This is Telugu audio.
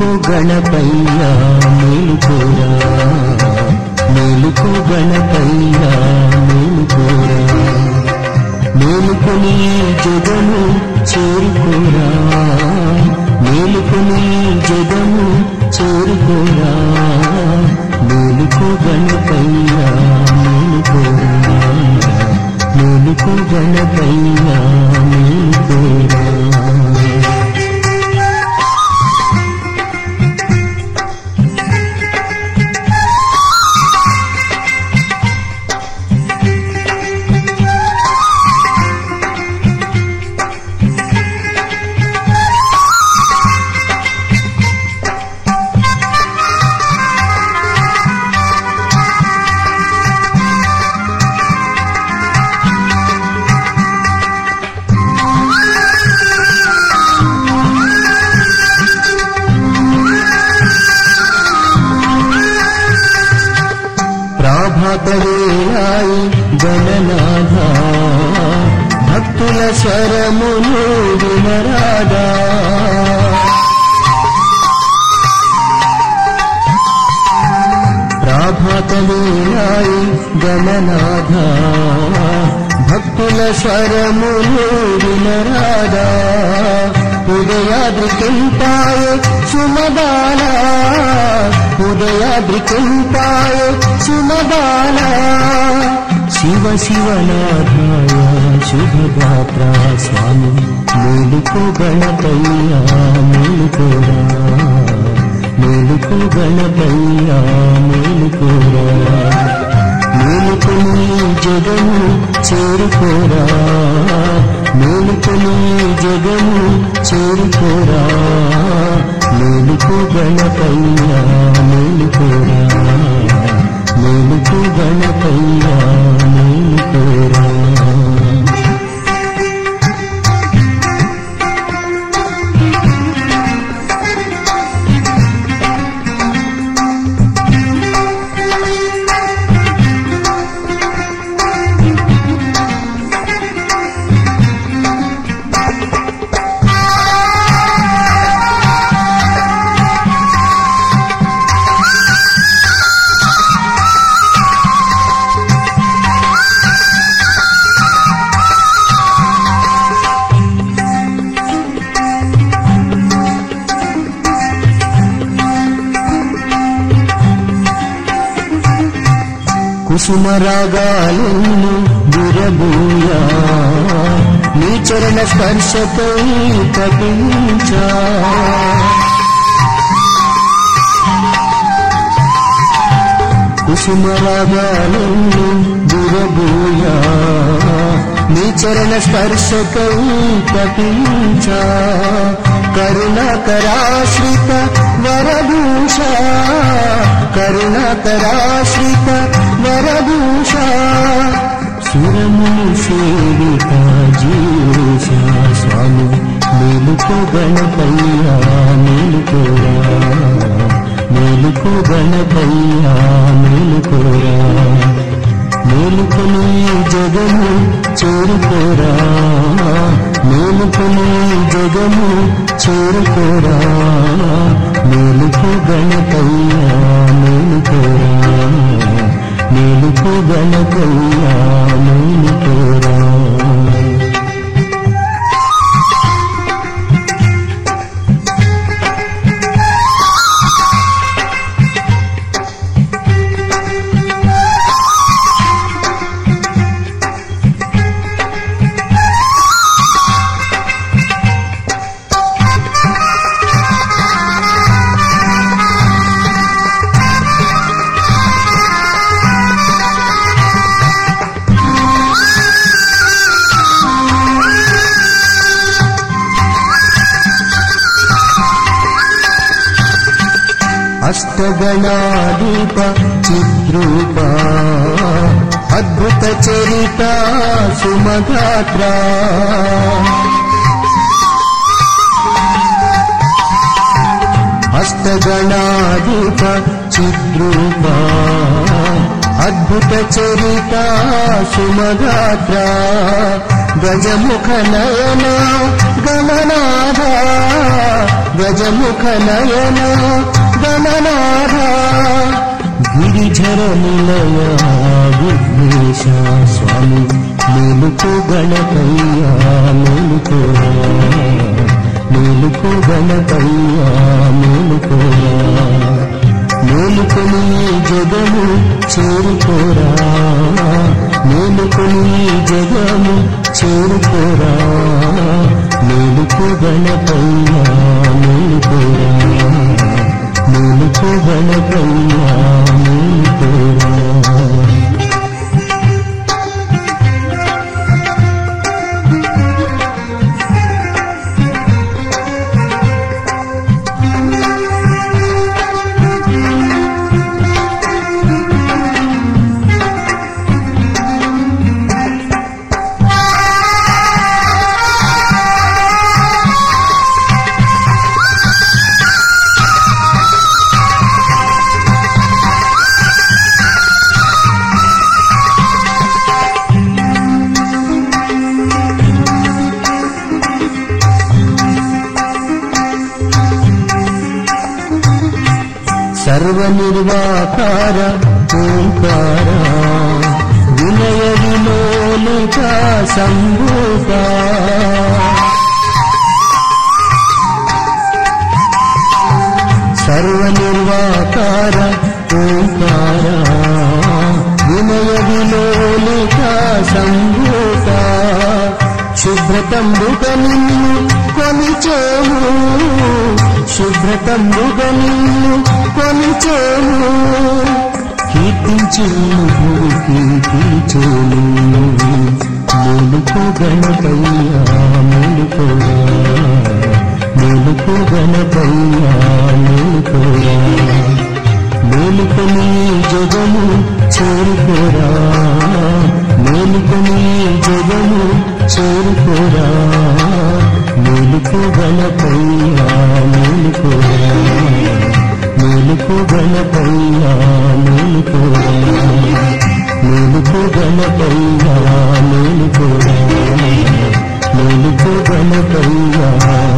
గణపయ్య మేలుకోరా మేలుకో గణపయ్య మేలుకోరా మేలుకొని జగము చేరుకోరా మేలుకొని జగము చేరుకోరా మేలుకో గణపయ్య మేలుకోరా మేలుకో గణపయ్య మేలుకోరా ప్రాభాత వేళాయి గణనాథ భక్తుల స్వరమును వినరాదా ప్రాభాత వేళాయి గణనాథ భక్తుల స్వరమును వినరాదా ఉదయాద్రికింపాయ సుమదాల ఉదయాద్రికింపాయ సుమదాల శివ శివనాథాయ శుభగాత్ర స్వామి మేలుకో గణపయ్య మేలుకోరా మేలుకో గణపయ్య మేలుకోరా మేలుకొని జగము చేరుకోరా మేలుకొని జగము చేరుకోరా మేలుకు గణపయ్య మేలుకోరా మేలుకు గణపయ్య మేలుకోరా కుసుమరాగాలను విరబూయా నీ చరణ స్పర్శకై కపించా కుసుమరాగాలను విరబూయా నీ చరణ స్పర్శకై కపించా కరుణాకరాశ్రిత వరభూష కరుణాకరాశ్రిత వరభూష సురమును సేవిత జీవేశ స్వామి మేలుకో గణపయ్య మేలుకోరా మేలుకో గణపయ్య మేలుకోరా మేలుకొని జగము చేరుకోరా మేలుకొని జగము చేరుకోరా మేలుకు గణపయ్య మేలుకోరా మేలుకు గణపయ్య మేలుకోరా అష్టగణాదీప చిద్రూప అద్భుత చరిత సుమగాత్ర అష్టగణాదీప చిద్రూప అద్భుత చరిత సుమగాత్ర గజముఖ నయన గమనాథ గజముఖ నయన గమనాథ గిరిజర నిలయ విఘ్నేశ స్వామి మేలుకు గణపయ్య మేలుకోరా మేలుకు గణపయ్య మేలుకోరా మేలుకొని జగము చేరుకోరా మేలుకొని జగము చేరుకోరా మేలుకు గణపయ్య మేలుకోరా మేలుకు గణపయ్య మేలుకోరా సర్వనిర్వాకార ఓంకార వినయ విలోలిక సంభూత సర్వనిర్వాకార ఓంకార వినయ విలోలిక సంభూత శుభ్రతంబుగ నిన్ను కొలిచేము శుభ్రతంబుగ నిన్ను కొలిచేము కీర్తించు గురికి కీర్తించేను మేలుకో గణపయ్య మేలుకోరా మేలుకో గణపయ్య మేలుకోరా మేలుకొని జగము చేరుకోరా మేలుకొని జగము చేరుకోరా మేలుకు గణపయ్య మేలుకోరా మేలుకు గణపయ్య మేలుకోరా మేలుకు గణపయ్య మేలుకోరా మేలుకు గణపయ్య